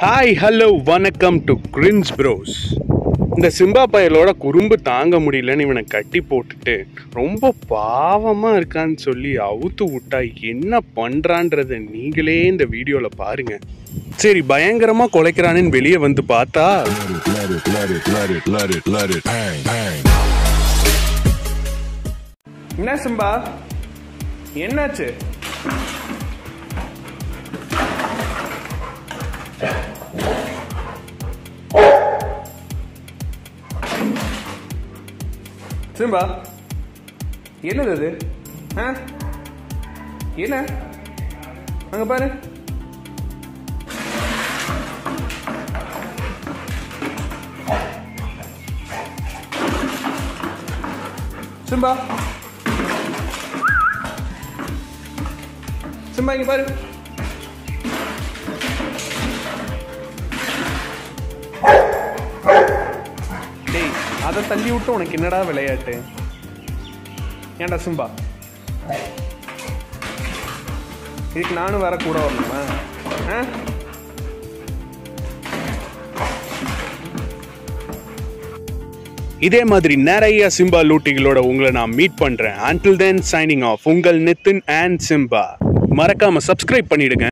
Hi hello வணக்கம் to கிரின்ஸ் bros இந்த சிம்பா பயலோட குறும்பு தாங்க முடியலன்னு இவனை கட்டி போட்டுட்டு ரொம்ப பாவமாக இருக்கான்னு சொல்லி அவுத்து விட்டா என்ன பண்ணுறான்றத நீங்களே இந்த வீடியோவில் பாருங்க சரி பயங்கரமாக குலைக்கிறானுன்னு வெளியே வந்து பார்த்தா Let it, let it, let it, let it, let it, bang, bang. என்ன சிம்பா என்னாச்சு சிம்பா என்னது அது ஆ என்ன அங்க பாரு சிம்பா சிம்பா இங்க பாரு டேய் அதை தள்ளி விட்டு உனக்கு என்னடா விளையாட்டு ஏன்டா சிம்பா இதுக்கு நானும் வர கூட வரணுமா ஆ இதே மாதிரி நிறைய சிம்பா லூட்டிகளோட உங்களை நான் மீட் பண்றேன் until then சைனிங் ஆஃப் உங்கள் நித்தின் அண்ட் சிம்பா மறக்காம சப்ஸ்கிரைப் பண்ணிடுங்க